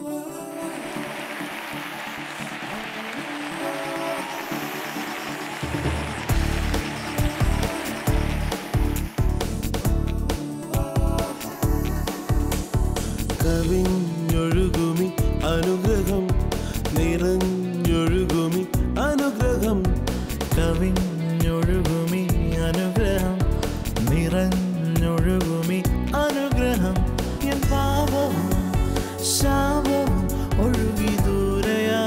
കവിഞ്ഞൊഴുകുമി അനുഗ്രഹം നിറഞ്ഞൊഴുകുമി അനുഗ്രഹം കവിഞ്ഞൊഴുകുമി അനുഗ്രഹം നിറഞ്ഞൊഴുകുമി അനുഗ്രഹം എൻ പാപവും ശാപവും ഒഴുകി ദൂരയാ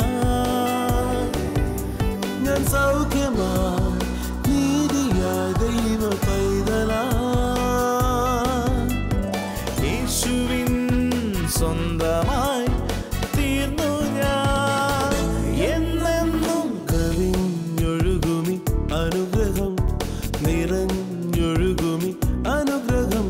ഞാൻ സൗഖ്യമാ നീതിയാ ദൈവ പൈതലാ യേശുവിൻ സ്വന്തമായി തീർന്നു ഞാൻ എന്നെന്നും കവിഞ്ഞൊഴുകുമി അനുഗ്രഹം നിറഞ്ഞൊഴുകുമി അനുഗ്രഹം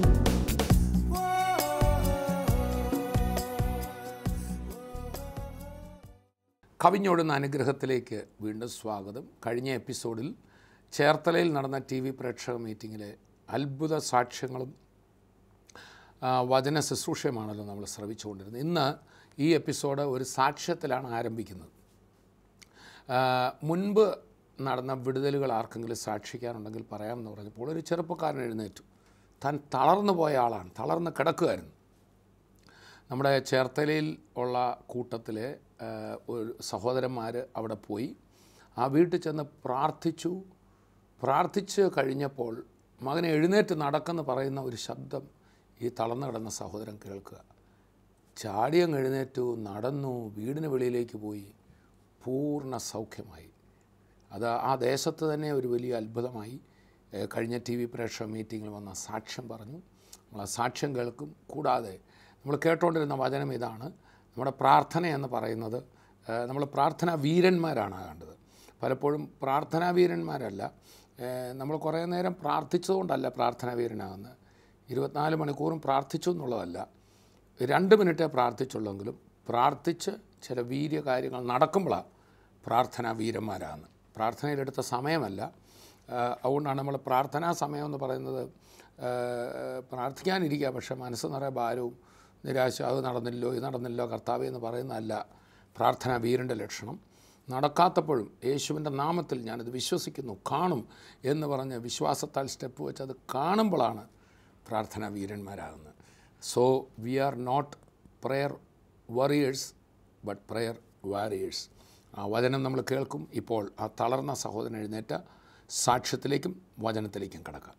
കവിഞ്ഞൊഴുന്ന അനുഗ്രഹത്തിലേക്ക് വീണ്ടും സ്വാഗതം കഴിഞ്ഞ എപ്പിസോഡിൽ ചേർത്തലയിൽ നടന്ന ടി വി പ്രേക്ഷക മീറ്റിങ്ങിലെ അത്ഭുത സാക്ഷ്യങ്ങളും ആ, വചന ശുശ്രൂഷയുമാണല്ലോ നമ്മൾ ശ്രവിച്ചുകൊണ്ടിരുന്നത് ഇന്ന് ഈ എപ്പിസോഡ് ഒരു സാക്ഷ്യത്തിലാണ് ആരംഭിക്കുന്നത് ആ, മുൻപ് നടന്ന വിടുതലുകൾ ആർക്കെങ്കിലും സാക്ഷിക്കാനുണ്ടെങ്കിൽ പറയാമെന്ന് പറഞ്ഞപ്പോൾ ഒരു ചെറുപ്പക്കാരൻ എഴുന്നേറ്റു താൻ തളർന്നു പോയ ആളാണ് തളർന്ന് കിടക്കുമായിരുന്നു നമ്മുടെ ചേർത്തലയിൽ ഉള്ള കൂട്ടത്തിലെ ആ, ഒരു സഹോദരന്മാർ അവിടെ പോയി ആ വീട്ടിൽ ചെന്ന് പ്രാർത്ഥിച്ചു പ്രാർത്ഥിച്ച് കഴിഞ്ഞപ്പോൾ മകനെ എഴുന്നേറ്റ് നടക്കെന്ന് പറയുന്ന ഒരു ശബ്ദം ഈ തളർന്നു കിടന്ന സഹോദരൻ കേൾക്കുക ചാടിയങ്ങ് എഴുന്നേറ്റു നടന്നു വീടിന് വെളിയിലേക്ക് പോയി പൂർണ്ണ സൗഖ്യമായി അത് ആ ദേശത്ത് തന്നെ ഒരു വലിയ അത്ഭുതമായി ഏഹ് കഴിഞ്ഞ ടി വി പ്രേക്ഷക മീറ്റിങ്ങിൽ വന്ന സാക്ഷ്യം പറഞ്ഞു നമ്മൾ ആ സാക്ഷ്യം കേൾക്കും കൂടാതെ നമ്മൾ കേട്ടുകൊണ്ടിരുന്ന വചനം ഇതാണ് നമ്മുടെ പ്രാർത്ഥന എന്ന് പറയുന്നത് ഏഹ് നമ്മൾ പ്രാർത്ഥനാ വീരന്മാരാണ് കണ്ടത് പലപ്പോഴും പ്രാർത്ഥനാ വീരന്മാരല്ല ഏഹ് നമ്മൾ കുറേ നേരം പ്രാർത്ഥിച്ചതുകൊണ്ടല്ല പ്രാർത്ഥനാ വീരനാകുന്നത് ഇരുപത്തിനാല് മണിക്കൂറും പ്രാർത്ഥിച്ചു എന്നുള്ളതല്ല രണ്ട് മിനിറ്റേ പ്രാർത്ഥിച്ചുള്ളെങ്കിലും പ്രാർത്ഥിച്ച് ചില വീര്യ കാര്യങ്ങൾ നടക്കുമ്പോഴാണ് പ്രാർത്ഥനാ വീരന്മാരാണ് പ്രാർത്ഥനയിലെടുത്ത സമയമല്ല ആ, അതുകൊണ്ടാണ് നമ്മൾ പ്രാർത്ഥനാ സമയം എന്ന് പറയുന്നത് ആ, പ്രാർത്ഥിക്കാനിരിക്കുക പക്ഷേ മനസ്സ് നിറയെ ഭാരവും നിരാശ അത് നടന്നില്ലോ ഇത് നടന്നില്ലോ കർത്താവേ എന്ന് പറയുന്നതല്ല പ്രാർത്ഥനാ വീരൻ്റെ ലക്ഷണം നടക്കാത്തപ്പോഴും യേശുവിൻ്റെ നാമത്തിൽ ഞാനത് വിശ്വസിക്കുന്നു കാണും എന്ന് പറഞ്ഞ് വിശ്വാസത്താൽ സ്റ്റെപ്പ് വെച്ച് അത് കാണുമ്പോഴാണ് പ്രാർത്ഥനാ വീരന്മാരാകുന്നത് so we are not prayer warriors but prayer warriors ആ വചനം നമ്മൾ കേൾക്കും ഇപ്പോൾ ആ തളർന്ന സഹോദരൻ എഴുന്നേറ്റ സാക്ഷ്യത്തിലേക്കും വചനത്തിലേക്കും കടക്കാം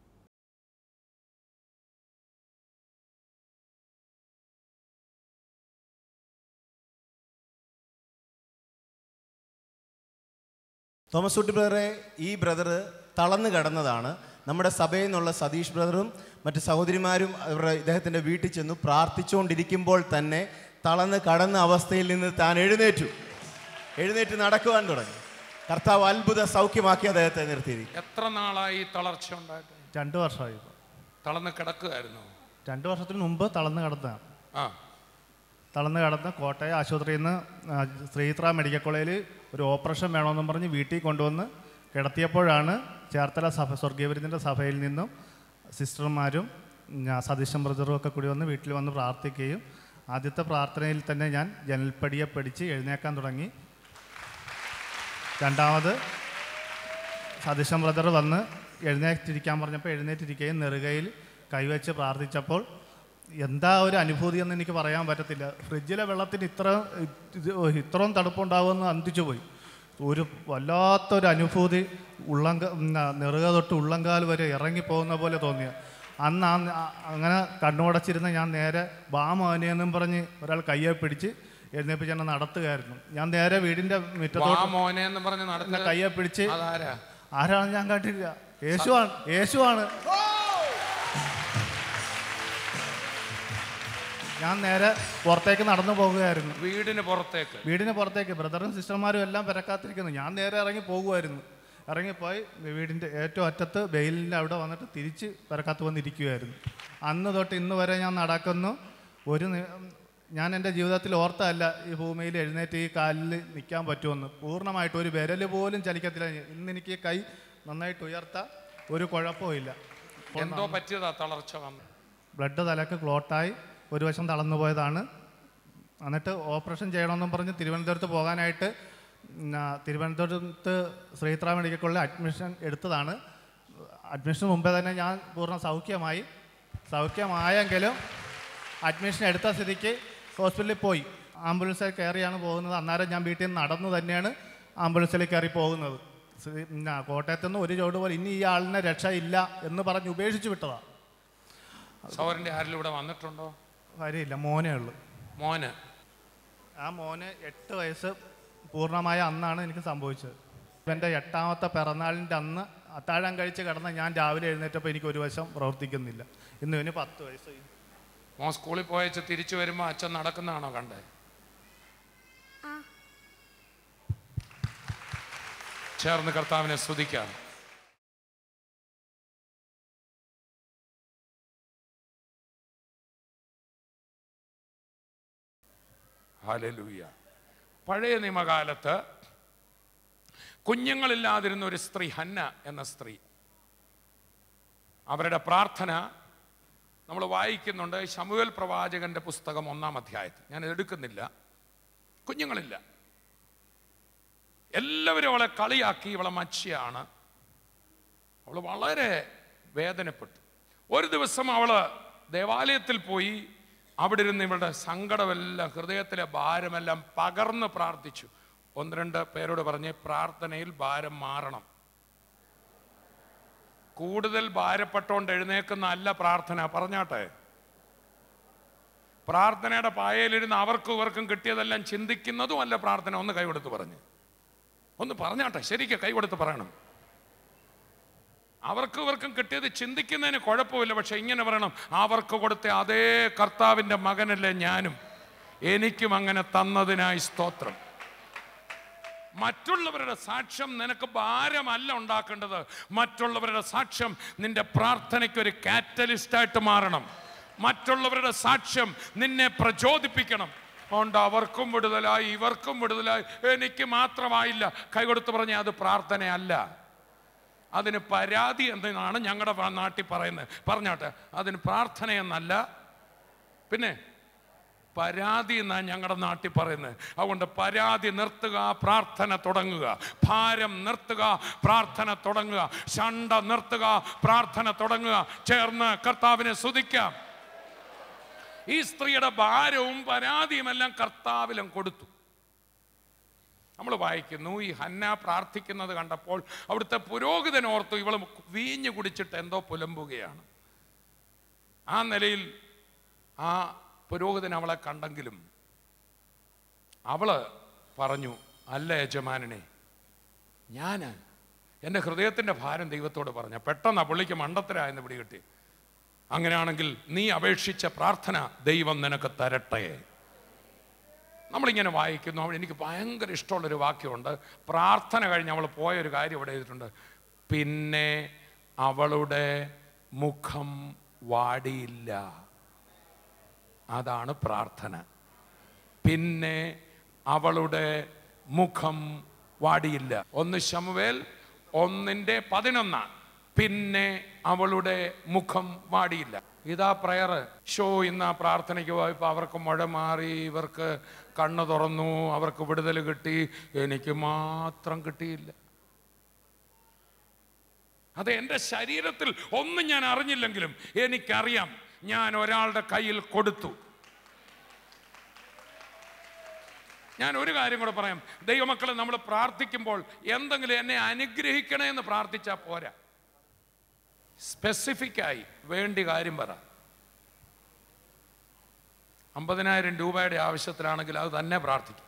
തോമസ് കുട്ടി ബ്രദറെ ഈ ബ്രദർ തളർന്നു കിടന്നതാണ് നമ്മുടെ സഭയിൽ നിന്നുള്ള സതീഷ് ബ്രദറും മറ്റ് സഹോദരിമാരും അവരുടെ ഇദ്ദേഹത്തിൻ്റെ വീട്ടിൽ ചെന്നു പ്രാർത്ഥിച്ചുകൊണ്ടിരിക്കുമ്പോൾ തന്നെ തളർന്ന് കടന്ന അവസ്ഥയിൽ നിന്ന് താൻ എഴുന്നേറ്റു എഴുന്നേറ്റ് നടക്കുവാൻ തുടങ്ങി കർത്താവ് അത്ഭുത സൗഖ്യമാക്കി അദ്ദേഹത്തെ നിർത്തിയിരിക്കും എത്ര നാളായി തളർച്ച ഉണ്ടായിട്ട് രണ്ട് വർഷമായി ഇപ്പോൾ തളർന്ന് കിടക്കുകയായിരുന്നു രണ്ട് വർഷത്തിന് മുമ്പ് തളർന്ന് കിടന്നതാണ് ആ തളർന്ന് കിടന്ന് കോട്ടയം ആശുപത്രിയിൽ നിന്ന് ആ, ശ്രീത്ര മെഡിക്കൽ കോളേജിൽ ഒരു ഓപ്പറേഷൻ വേണമെന്നും പറഞ്ഞ് വീട്ടിൽ കൊണ്ടുവന്ന് കിടത്തിയപ്പോഴാണ് ചേർത്തല സഭ സ്വർഗീയവരിതിൻ്റെ സഭയിൽ നിന്നും സിസ്റ്റർമാരും ഞാൻ സതീശൻ ബ്രദറും ഒക്കെ കൂടി വന്ന് വീട്ടിൽ വന്ന് പ്രാർത്ഥിക്കുകയും ആദ്യത്തെ പ്രാർത്ഥനയിൽ തന്നെ ഞാൻ ജനൽപ്പടിയെ പിടിച്ച് എഴുന്നേക്കാൻ തുടങ്ങി രണ്ടാമത് സതീശൻ ബ്രദർ വന്ന് എഴുന്നേറ്റിരിക്കാൻ പറഞ്ഞപ്പോൾ എഴുന്നേറ്റിരിക്കുകയും നെറുകയിൽ കൈവച്ച് പ്രാർത്ഥിച്ചപ്പോൾ എന്താ ഒരു അനുഭൂതി എന്ന് എനിക്ക് പറയാൻ പറ്റത്തില്ല ഫ്രിഡ്ജിലെ വെള്ളത്തിന് ഇത്ര ഇത് ഇത്രയും തണുപ്പുണ്ടാവുമെന്ന് അന്തിച്ചു പോയി ഒരു വല്ലാത്തൊരു അനുഭൂതി ഉള്ളങ്ക ന- നെറുക തൊട്ട് ഉള്ളങ്കാൽ വരെ ഇറങ്ങിപ്പോകുന്ന പോലെ തോന്നിയ അന്ന് ആ ആ- അങ്ങനെ കണ്ണുടച്ചിരുന്ന ഞാൻ നേരെ ബാമോനെന്നും പറഞ്ഞ് ഒരാൾ കയ്യെ പിടിച്ച് എഴുന്നേപ്പിച്ച് എന്നെ നടത്തുകയായിരുന്നു ഞാൻ നേരെ വീടിൻ്റെ വാ മുറ്റത്തോട്ട് മോനെ എന്ന് പറഞ്ഞ് എന്നെ നടന്ന കയ്യെ പിടിച്ച് അതാരാ ആരാണ് ഞാൻ കണ്ടില്ല യേശുവാണ് യേശുവാണ് ഞാൻ നേരെ പുറത്തേക്ക് നടന്നു പോകുകയായിരുന്നു വീടിന് പുറത്തേക്ക് വീടിന് പുറത്തേക്ക് ബ്രദറും സിസ്റ്റർമാരും എല്ലാം പെരക്കാത്തിരിക്കുന്നു ഞാൻ നേരെ ഇറങ്ങി പോകുമായിരുന്നു ഇറങ്ങിപ്പോയി വീടിൻ്റെ ഏറ്റവും അറ്റത്ത് വെയിലിൻ്റെ അവിടെ വന്നിട്ട് തിരിച്ച് പെരക്കാത്ത് വന്നിരിക്കുകയായിരുന്നു അന്ന് തൊട്ട് ഇന്ന് വരെ ഞാൻ നടക്കുന്നു ഒരു നി- ഞാൻ എൻ്റെ ജീവിതത്തിൽ ഓർത്തല്ല ഈ ഭൂമിയിൽ എഴുന്നേറ്റ് ഈ കാലിൽ നിൽക്കാൻ പറ്റുമെന്ന് പൂർണ്ണമായിട്ട് ഒരു വിരൽ പോലും ചലിക്കത്തില്ല ഇന്ന് എനിക്ക് ഈ കൈ നന്നായിട്ട് ഉയർത്താൻ ഒരു കുഴപ്പവും ഇല്ല എന്തോ പറ്റിയതാ തളർച്ച വന്നു ബ്ലഡ് തലക്ക് ക്ലോട്ടായി ഒരു വശം തളർന്നു പോയതാണ് എന്നിട്ട് ഓപ്പറേഷൻ ചെയ്യണമെന്നും പറഞ്ഞ് തിരുവനന്തപുരത്ത് പോകാനായിട്ട് പിന്നെ തിരുവനന്തപുരത്ത് ശ്രീത്ര മെഡിക്കൽ കോളേജിൽ അഡ്മിഷൻ എടുത്തതാണ് അഡ്മിഷന് മുമ്പേ തന്നെ ഞാൻ പൂർണ്ണ സൗഖ്യമായി സൗഖ്യമായെങ്കിലും അഡ്മിഷൻ എടുത്ത സ്ഥിതിക്ക് ഹോസ്പിറ്റലിൽ പോയി ആംബുലൻസിൽ കയറിയാണ് പോകുന്നത് അന്നേരം ഞാൻ വീട്ടിൽ നിന്ന് നടന്നു തന്നെയാണ് ആംബുലൻസിൽ കയറി പോകുന്നത് ശ്രീ- പിന്നെ കോട്ടയത്ത് നിന്ന് ഒരു ചോട് പോലെ ഇനി ഈ ആളിനെ രക്ഷയില്ല എന്ന് പറഞ്ഞ് ഉപേക്ഷിച്ച് വിട്ടതാണ് സൗരൻ്റെ ആരെങ്കിലും ഇവിടെ വന്നിട്ടുണ്ടോ കാര്യമില്ല മോനേ ഉള്ളൂ മോന് ആ മോന് എട്ട് വയസ്സ് പൂർണ്ണമായ അന്നാണ് എനിക്ക് സംഭവിച്ചത് എൻ്റെ എട്ടാമത്തെ പിറന്നാളിൻ്റെ അന്ന് അത്താഴം കഴിച്ച് കിടന്ന ഞാൻ രാവിലെ എഴുന്നേറ്റപ്പോൾ എനിക്ക് ഒരു വശം പ്രവർത്തിക്കുന്നില്ല ഇന്ന് ഇവന് പത്ത് വയസ്സ് മോൻ സ്കൂളിൽ പോയച്ച് തിരിച്ചു വരുമ്പോൾ അച്ഛൻ നടക്കുന്നതാണോ കണ്ടേ ചേർന്ന് കർത്താവിനെ സ്തുതിക്കാം ഹല്ലേലൂയ പഴയ നിയമകാലത്ത് കുഞ്ഞുങ്ങളില്ലാതിരുന്ന ഒരു സ്ത്രീ ഹന്ന എന്ന സ്ത്രീ അവരുടെ പ്രാർത്ഥന നമ്മൾ വായിക്കുന്നുണ്ട് ശമുവേൽ പ്രവാചകന്റെ പുസ്തകം ഒന്നാം അധ്യായത്തിൽ ഞാൻ എടുക്കുന്നില്ല കുഞ്ഞുങ്ങളില്ല എല്ലാവരും അവളെ കളിയാക്കി ഇവളെ മച്ചിയാണ് അവൾ വളരെ വേദനപ്പെട്ടു ഒരു ദിവസം അവള് ദേവാലയത്തിൽ പോയി അവിടെ ഇരുന്ന് ഇവളുടെ സങ്കടമെല്ലാം ഹൃദയത്തിലെ ഭാരമെല്ലാം പകർന്ന് പ്രാർത്ഥിച്ചു ഒന്ന് രണ്ട് പേരോട് പറഞ്ഞ് പ്രാർത്ഥനയിൽ ഭാരം മാറണം കൂടുതൽ ഭാരപ്പെട്ടുകൊണ്ട് എഴുന്നേക്കുന്ന അല്ല പ്രാർത്ഥന പറഞ്ഞാട്ടെ പ്രാർത്ഥനയുടെ പായയിലിരുന്ന് അവർക്കും ഇവർക്കും കിട്ടിയതെല്ലാം ചിന്തിക്കുന്നതും അല്ല പ്രാർത്ഥന ഒന്ന് കൈകൊടുത്ത് പറഞ്ഞ് ഒന്ന് പറഞ്ഞാട്ടെ ശരിക്കും കൈകൊടുത്ത് പറയണം അവർക്ക് ഇവർക്കും കിട്ടിയത് ചിന്തിക്കുന്നതിന് കുഴപ്പമില്ല പക്ഷെ ഇങ്ങനെ പറയണം അവർക്ക് കൊടുത്ത അതേ കർത്താവിൻ്റെ മകനല്ലേ ഞാനും എനിക്കും അങ്ങനെ തന്നതിനായി സ്തോത്രം മറ്റുള്ളവരുടെ സാക്ഷ്യം നിനക്ക് ഭാരമല്ല ഉണ്ടാക്കേണ്ടത് മറ്റുള്ളവരുടെ സാക്ഷ്യം നിന്റെ പ്രാർത്ഥനയ്ക്ക് ഒരു കാറ്റലിസ്റ്റായിട്ട് മാറണം മറ്റുള്ളവരുടെ സാക്ഷ്യം നിന്നെ പ്രചോദിപ്പിക്കണം അതുകൊണ്ട് അവർക്കും വിടുതലായി ഇവർക്കും വിടുതലായി എനിക്ക് മാത്രമായില്ല കൈകൊടുത്ത് പറഞ്ഞ അത് പ്രാർത്ഥനയല്ല അതിന് പരാതി എന്നാണ് ഞങ്ങളുടെ നാട്ടിൽ പറയുന്നത് പറഞ്ഞാട്ടെ അതിന് പ്രാർത്ഥനയെന്നല്ല പിന്നെ പരാതി എന്നാണ് ഞങ്ങളുടെ നാട്ടിൽ പറയുന്നത് അതുകൊണ്ട് പരാതി നിർത്തുക പ്രാർത്ഥന തുടങ്ങുക ഭാരം നിർത്തുക പ്രാർത്ഥന തുടങ്ങുക ശണ്ട നിർത്തുക പ്രാർത്ഥന തുടങ്ങുക ചേർന്ന് കർത്താവിനെ സ്തുതിക്കാം ഈ സ്ത്രീയുടെ ഭാരവും പരാതിയും എല്ലാം കർത്താവിലും കൊടുത്തു നമ്മൾ വായിക്കുന്നു ഈ ഹന്ന പ്രാർത്ഥിക്കുന്നത് കണ്ടപ്പോൾ അവിടുത്തെ പുരോഹിതൻ ഓർത്തു ഇവൾ വീഞ്ഞു കുടിച്ചിട്ട് എന്തോ പുലമ്പുകയാണ് ആ നിലയിൽ ആ പുരോഹിതൻ അവളെ കണ്ടെങ്കിലും അവള് പറഞ്ഞു അല്ല യജമാനനെ ഞാൻ എൻ്റെ ഹൃദയത്തിൻ്റെ ഭാരം ദൈവത്തോട് പറഞ്ഞ പെട്ടെന്ന് ആ പുള്ളിക്ക് മണ്ടത്തരായെന്ന് പിടികിട്ടി അങ്ങനെയാണെങ്കിൽ നീ അപേക്ഷിച്ച പ്രാർത്ഥന ദൈവം നിനക്ക് തരട്ടെ നമ്മളിങ്ങനെ വായിക്കുന്നു അവൾ എനിക്ക് ഭയങ്കര ഇഷ്ടമുള്ളൊരു വാക്യമുണ്ട് പ്രാർത്ഥന കഴിഞ്ഞ് അവൾ പോയൊരു കാര്യം ഇവിടെ എഴുതിയിട്ടുണ്ട് പിന്നെ അവളുടെ മുഖം വാടിയില്ല അതാണ് പ്രാർത്ഥന പിന്നെ അവളുടെ മുഖം വാടിയില്ല ഒന്ന് ശമുവേൽ ഒന്നിൻ്റെ പതിനൊന്നാണ് പിന്നെ അവളുടെ മുഖം വാടിയില്ല ഇതാ പ്രയർ ഷോ ഇന്ന് ആ പ്രാർത്ഥനയ്ക്ക് പോയപ്പോൾ അവർക്ക് മഴ മാറി ഇവർക്ക് കണ്ണ് തുറന്നു അവർക്ക് വിടുതൽ കിട്ടി എനിക്ക് മാത്രം കിട്ടിയില്ല അത് എൻ്റെ ശരീരത്തിൽ ഒന്നും ഞാൻ അറിഞ്ഞില്ലെങ്കിലും എനിക്കറിയാം ഞാൻ ഒരാളുടെ കയ്യിൽ കൊടുത്തു ഞാൻ ഒരു കാര്യം കൂടെ പറയാം ദൈവമക്കളെ നമ്മൾ പ്രാർത്ഥിക്കുമ്പോൾ എന്തെങ്കിലും എന്നെ അനുഗ്രഹിക്കണേ എന്ന് പ്രാർത്ഥിച്ചാൽ പോരാ സ്പെസിഫിക്കായി വേണ്ടി കാര്യം പറ അമ്പതിനായിരം രൂപയുടെ ആവശ്യത്തിലാണെങ്കിൽ അത് തന്നെ പ്രാർത്ഥിക്കും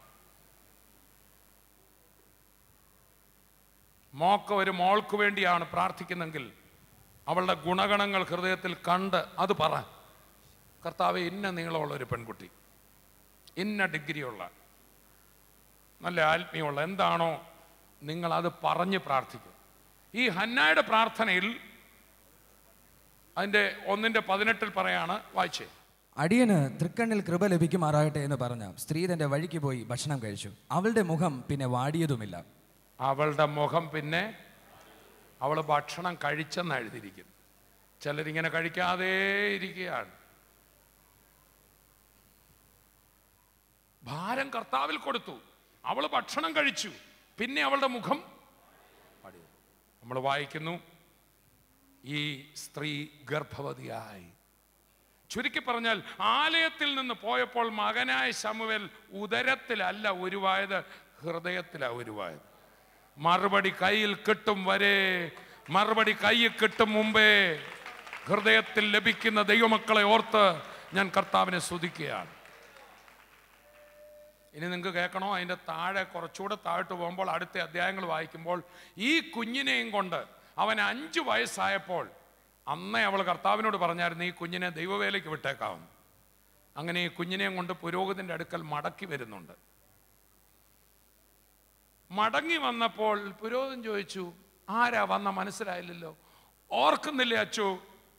മോക്ക് ഒരു മോൾക്ക് വേണ്ടിയാണ് പ്രാർത്ഥിക്കുന്നെങ്കിൽ അവളുടെ ഗുണഗണങ്ങൾ ഹൃദയത്തിൽ കണ്ട് അത് പറ കർത്താവ് ഇന്ന നീളമുള്ള ഒരു പെൺകുട്ടി ഇന്ന ഡിഗ്രിയുള്ള നല്ല ആത്മീയമുള്ള എന്താണോ നിങ്ങൾ അത് പറഞ്ഞ് പ്രാർത്ഥിക്കും ഈ ഹന്നായുടെ പ്രാർത്ഥനയിൽ അതിൻ്റെ ഒന്നിൻ്റെ പതിനെട്ടിൽ പറയാണ് വായിച്ചേ അടിയന് തൃക്കണ്ണിൽ കൃപ ലഭിക്കുമാറാകട്ടെ എന്ന് പറഞ്ഞ സ്ത്രീ തന്റെ വഴിക്ക് പോയി ഭക്ഷണം കഴിച്ചു അവളുടെ മുഖം പിന്നെ വാടിയതുമില്ല അവളുടെ മുഖം പിന്നെ അവൾ ഭക്ഷണം കഴിച്ചെന്ന് എഴുതിയിരിക്കുന്നു ചിലരിങ്ങനെ കഴിക്കാതെ ഇരിക്കുകയാണ് ഭാരം കർത്താവിൽ കൊടുത്തു അവൾ ഭക്ഷണം കഴിച്ചു പിന്നെ അവളുടെ മുഖം പടി നമ്മൾ വായിക്കുന്നു ഈ സ്ത്രീ ഗർഭവതിയായി ചുരുക്കി പറഞ്ഞാൽ ആലയത്തിൽ നിന്ന് പോയപ്പോൾ മകനായ ശമുവേൽ ഉദരത്തിലല്ല ഉരുവായത് ഹൃദയത്തിലാ ഉരുവായത് മറുപടി കയ്യിൽ കിട്ടും വരെ മറുപടി കയ്യിൽ കിട്ടും മുമ്പേ ഹൃദയത്തിൽ ലഭിക്കുന്ന ദൈവമക്കളെ ഓർത്ത് ഞാൻ കർത്താവിനെ സ്തുതിക്കുകയാണ് ഇനി നിങ്ങൾക്ക് കേൾക്കണോ അതിൻ്റെ താഴെ കുറച്ചുകൂടെ താഴോട്ട് പോകുമ്പോൾ അടുത്ത അധ്യായങ്ങൾ വായിക്കുമ്പോൾ ഈ കുഞ്ഞിനെയും കൊണ്ട് അവൻ അഞ്ച് വയസ്സായപ്പോൾ അന്നേ അവൾ കർത്താവിനോട് പറഞ്ഞായിരുന്നു ഈ കുഞ്ഞിനെ ദൈവവേലയ്ക്ക് വിട്ടേക്കാവുന്നു അങ്ങനെ ഈ കുഞ്ഞിനെയും കൊണ്ട് പുരോഹിതന്റെ അടുക്കൽ മടക്കി വരുന്നുണ്ട് മടങ്ങി വന്നപ്പോൾ പുരോഹിതൻ ചോദിച്ചു ആരാ വന്ന മനസ്സിലായില്ലല്ലോ ഓർക്കുന്നില്ലേ അച്ചു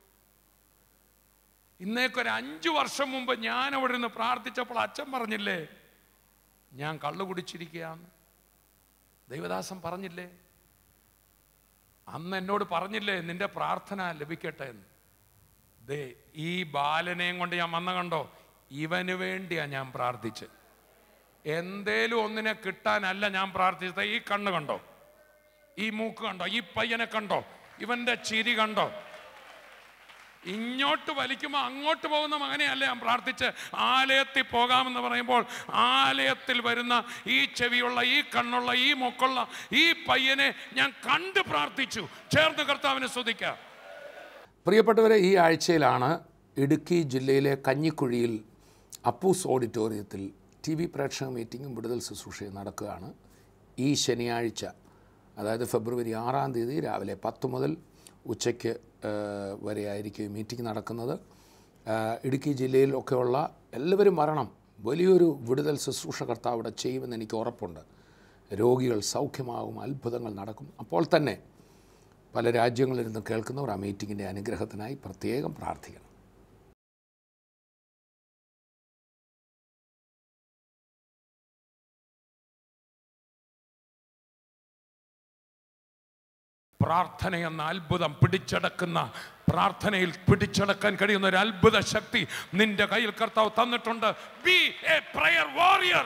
ഇന്നേക്കൊരു അഞ്ചു വർഷം മുമ്പ് ഞാൻ അവിടെ നിന്ന് പ്രാർത്ഥിച്ചപ്പോൾ അച്ഛൻ പറഞ്ഞില്ലേ ഞാൻ കള്ളു കുടിച്ചിരിക്കുകയാണ് ദൈവദാസൻ പറഞ്ഞില്ലേ അന്ന് എന്നോട് പറഞ്ഞില്ലേ നിന്റെ പ്രാർത്ഥന ലഭിക്കട്ടെ എന്ന് ദേ ഈ ബാലനെയും കൊണ്ട് ഞാൻ വന്ന കണ്ടോ ഇവന് വേണ്ടിയാ ഞാൻ പ്രാർത്ഥിച്ച് എന്തേലും ഒന്നിനെ കിട്ടാനല്ല ഞാൻ പ്രാർത്ഥിച്ചത് ഈ കണ്ണ് കണ്ടോ ഈ മൂക്ക് കണ്ടോ ഈ പയ്യനെ കണ്ടോ ഇവന്റെ ചിരി കണ്ടോ ഇങ്ങോട്ട് വലിക്കുമ്പോൾ അങ്ങോട്ട് പോകുന്ന മകനെയല്ല ഞാൻ പ്രാർത്ഥിച്ച് ആലയത്തിൽ പോകാമെന്ന് പറയുമ്പോൾ ആലയത്തിൽ വരുന്ന ഈ ചെവിയുള്ള ഈ കണ്ണുള്ള ഈ മൂക്കുള്ള ഈ പയ്യനെ ഞാൻ കണ്ട് പ്രാർത്ഥിച്ചു ചേർന്ന് കർത്താവിനെ സ്തുതിക്കാം പ്രിയപ്പെട്ടവരെ ഈ ആഴ്ചയിലാണ് ഇടുക്കി ജില്ലയിലെ കഞ്ഞിക്കുഴിയിൽ അപ്പൂസ് ഓഡിറ്റോറിയത്തിൽ ടി വി പ്രേക്ഷക മീറ്റിങ്ങും വിടുതൽ ശുശ്രൂഷയും നടക്കുകയാണ് ഈ ശനിയാഴ്ച അതായത് ഫെബ്രുവരി ആറാം തീയതി രാവിലെ പത്ത് മുതൽ ഉച്ചയ്ക്ക് ആ, വരെ ആയിരിക്കും ഈ മീറ്റിംഗ് നടക്കുന്നത് ആ, ഇടുക്കി ജില്ലയിൽ ഒക്കെയുള്ള എല്ലാവരും വരണം വലിയൊരു വിടുതൽ ശുശ്രൂഷ കർത്താവ് അവിടെ ചെയ്യുമെന്ന് എനിക്ക് ഉറപ്പുണ്ട് രോഗികൾ സൗഖ്യമാകും അത്ഭുതങ്ങൾ നടക്കും അപ്പോൾ തന്നെ പല രാജ്യങ്ങളിൽ നിന്ന് കേൾക്കുന്നവർ ആ മീറ്റിങ്ങിൻ്റെ അനുഗ്രഹത്തിനായി പ്രത്യേകം പ്രാർത്ഥിക്കണം പ്രാർത്ഥന എന്ന അത്ഭുതം പിടിച്ചടക്കുന്ന പ്രാർത്ഥനയിൽ പിടിച്ചടക്കാൻ കഴിയുന്ന ഒരു അത്ഭുത ശക്തി നിന്റെ കയ്യിൽ കർത്താവ് തന്നിട്ടുണ്ട് ബി എ പ്രയർ വാറിയർ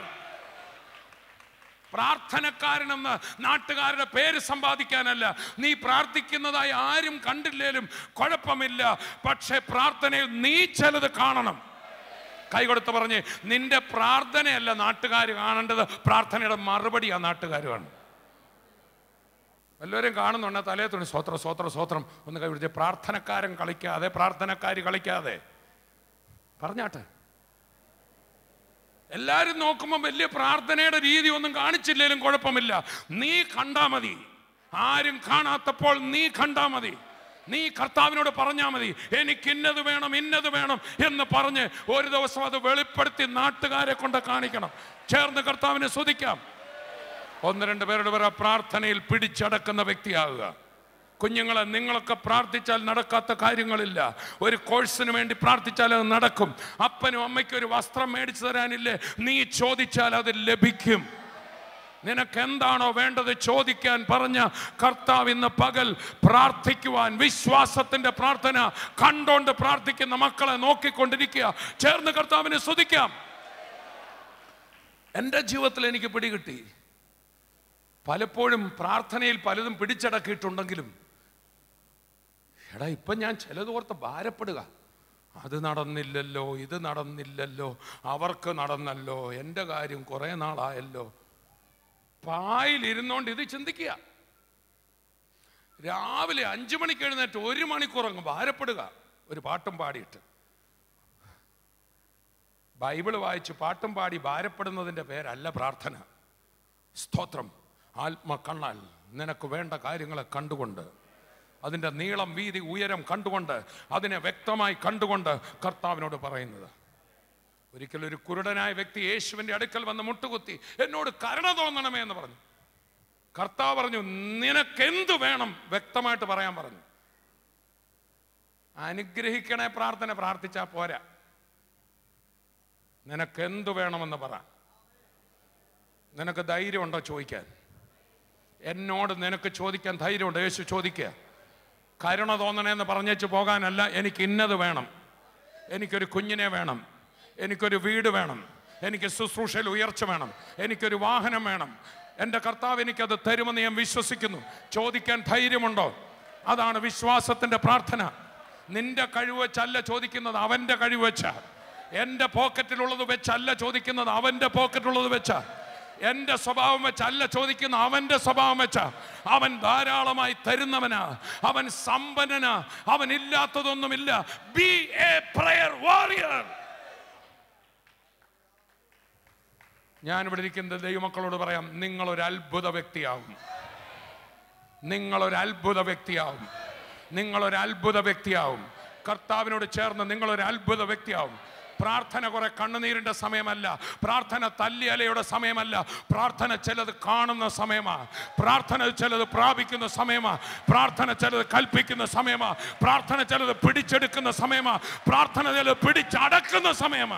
പ്രാർത്ഥനക്കാരനെന്ന് നാട്ടുകാരുടെ പേര് സമ്പാദിക്കാനല്ല നീ പ്രാർത്ഥിക്കുന്നതായി ആരും കണ്ടില്ലേലും കുഴപ്പമില്ല പക്ഷേ പ്രാർത്ഥനയിൽ നീ ചിലത് കാണണം കൈ കൊടുത്ത് പറഞ്ഞ് നിന്റെ പ്രാർത്ഥനയല്ല നാട്ടുകാർ കാണേണ്ടത് പ്രാർത്ഥനയുടെ മറുപടി ആ നാട്ടുകാർ കാണും എല്ലാവരും കാണുന്നുണ്ട് തലേ തുണി സ്വത്രം സ്വത്രം സ്വത്രം ഒന്ന് കൈ പിടിച്ച് പ്രാർത്ഥനക്കാരൻ കളിക്കാതെ പ്രാർത്ഥനക്കാരി കളിക്കാതെ പറഞ്ഞാട്ടെ എല്ലാവരും നോക്കുമ്പോൾ വലിയ പ്രാർത്ഥനയുടെ രീതി ഒന്നും കാണിച്ചില്ലേലും കുഴപ്പമില്ല നീ കണ്ടാ മതി ആരും കാണാത്തപ്പോൾ നീ കണ്ടാ മതി നീ കർത്താവിനോട് പറഞ്ഞാൽ മതി എനിക്ക് ഇന്നത് വേണം ഇന്നത് വേണം എന്ന് പറഞ്ഞ് ഒരു ദിവസം അത് വെളിപ്പെടുത്തി നാട്ടുകാരെ കൊണ്ട് കാണിക്കണം ചേർന്ന് കർത്താവിനെ സ്തുതിക്കാം ഒന്ന് രണ്ട് പേരുടെ പേര് പ്രാർത്ഥനയിൽ പിടിച്ചടക്കുന്ന വ്യക്തിയാകുക കുഞ്ഞുങ്ങളെ നിങ്ങളൊക്കെ പ്രാർത്ഥിച്ചാൽ നടക്കാത്ത കാര്യങ്ങളില്ല ഒരു കോഴ്സിന് വേണ്ടി പ്രാർത്ഥിച്ചാൽ അത് നടക്കും അപ്പനും അമ്മയ്ക്കും ഒരു വസ്ത്രം മേടിച്ചു തരാനില്ലേ നീ ചോദിച്ചാൽ അത് ലഭിക്കും നിനക്ക് എന്താണോ വേണ്ടത് ചോദിക്കാൻ പറഞ്ഞ കർത്താവ് ഇന്ന് പകൽ പ്രാർത്ഥിക്കുവാൻ വിശ്വാസത്തിന്റെ പ്രാർത്ഥന കണ്ടോണ്ട് പ്രാർത്ഥിക്കുന്ന മക്കളെ നോക്കിക്കൊണ്ടിരിക്കുക ചേർന്ന് കർത്താവിനെ സ്തുതിക്കാം എൻ്റെ ജീവിതത്തിൽ എനിക്ക് പിടികിട്ടി പലപ്പോഴും പ്രാർത്ഥനയിൽ പലതും പിടിച്ചടക്കിയിട്ടുണ്ടെങ്കിലും എടാ ഇപ്പം ഞാൻ ചിലതോർത്ത് ഭാരപ്പെടുക അത് നടന്നില്ലല്ലോ ഇത് നടന്നില്ലല്ലോ അവർക്ക് നടന്നല്ലോ എൻ്റെ കാര്യം കുറേ നാളായല്ലോ പായിൽ ഇരുന്നോണ്ട് ഇത് ചിന്തിക്കുക രാവിലെ അഞ്ചു മണിക്ക് എഴുന്നേറ്റ് ഒരു മണിക്കൂർ അങ്ങ് ഭാരപ്പെടുക ഒരു പാട്ടും പാടിയിട്ട് ബൈബിൾ വായിച്ച് പാട്ടും പാടി ഭാരപ്പെടുന്നതിൻ്റെ പേരല്ല പ്രാർത്ഥന സ്തോത്രം ആത്മ കണ്ണാൽ നിനക്ക് വേണ്ട കാര്യങ്ങളെ കണ്ടുകൊണ്ട് അതിൻ്റെ നീളം വീതി ഉയരം കണ്ടുകൊണ്ട് അതിനെ വ്യക്തമായി കണ്ടുകൊണ്ട് കർത്താവിനോട് പറയുന്നത് ഒരിക്കലും ഒരു കുരുടനായ വ്യക്തി യേശുവിൻ്റെ അടുക്കൽ വന്ന് മുട്ടുകുത്തി എന്നോട് കരുണ തോന്നണമേ എന്ന് പറഞ്ഞു കർത്താവ് പറഞ്ഞു നിനക്കെന്തു വേണം വ്യക്തമായിട്ട് പറയാൻ പറഞ്ഞു അനുഗ്രഹിക്കണേ പ്രാർത്ഥന പ്രാർത്ഥിച്ചാൽ പോരാ നിനക്കെന്തു വേണമെന്ന് പറ നിനക്ക് ധൈര്യമുണ്ടോ ചോദിക്കാൻ എന്നോട് നിനക്ക് ചോദിക്കാൻ ധൈര്യമുണ്ടോ യേശു ചോദിക്കുക കരുണ തോന്നണേന്ന് പറഞ്ഞേച്ച് പോകാനല്ല എനിക്ക് ഇന്നത് വേണം എനിക്കൊരു കുഞ്ഞിനെ വേണം എനിക്കൊരു വീട് വേണം എനിക്ക് ശുശ്രൂഷയിൽ ഉയർച്ച വേണം എനിക്കൊരു വാഹനം വേണം എൻ്റെ കർത്താവ് എനിക്കത് തരുമെന്ന് ഞാൻ വിശ്വസിക്കുന്നു ചോദിക്കാൻ ധൈര്യമുണ്ടോ അതാണ് വിശ്വാസത്തിൻ്റെ പ്രാർത്ഥന നിന്റെ കഴിവ് വെച്ചല്ല ചോദിക്കുന്നത് അവൻ്റെ കഴിവ് വെച്ച എൻ്റെ പോക്കറ്റിലുള്ളത് വെച്ചല്ല ചോദിക്കുന്നത് അവൻ്റെ പോക്കറ്റിലുള്ളത് വെച്ച എൻ്റെ സ്വഭാവം വെച്ചല്ല ചോദിക്കുന്ന അവൻ്റെ സ്വഭാവം വെച്ച അവൻ ധാരാളമായി തരുന്നവനാ അവൻ സമ്പന്നനാ അവൻ ഇല്ലാത്തതൊന്നുമില്ല ബി എ പ്രയർ വാറിയർ ഞാനിവിടെ ഇരിക്കുന്ന ദൈവമക്കളോട് പറയാം നിങ്ങളൊരു അത്ഭുത വ്യക്തിയാകും നിങ്ങളൊരു അത്ഭുത വ്യക്തിയാവും നിങ്ങളൊരു അത്ഭുത വ്യക്തിയാവും കർത്താവിനോട് ചേർന്ന് നിങ്ങളൊരു അത്ഭുത വ്യക്തിയാവും പ്രാർത്ഥന കുറെ കണ്ണുനീരിന്റെ സമയമല്ല പ്രാർത്ഥന തല്ലിയലയുടെ സമയമല്ല പ്രാർത്ഥന ചിലത് കാണുന്ന സമയമാ പ്രാർത്ഥന ചിലത് പ്രാപിക്കുന്ന സമയമാ പ്രാർത്ഥന ചിലത് കൽപ്പിക്കുന്ന സമയമാ പ്രാർത്ഥന ചിലത് പിടിച്ചെടുക്കുന്ന സമയമാ പ്രാർത്ഥന ചിലത് പിടിച്ചടക്കുന്ന സമയമാ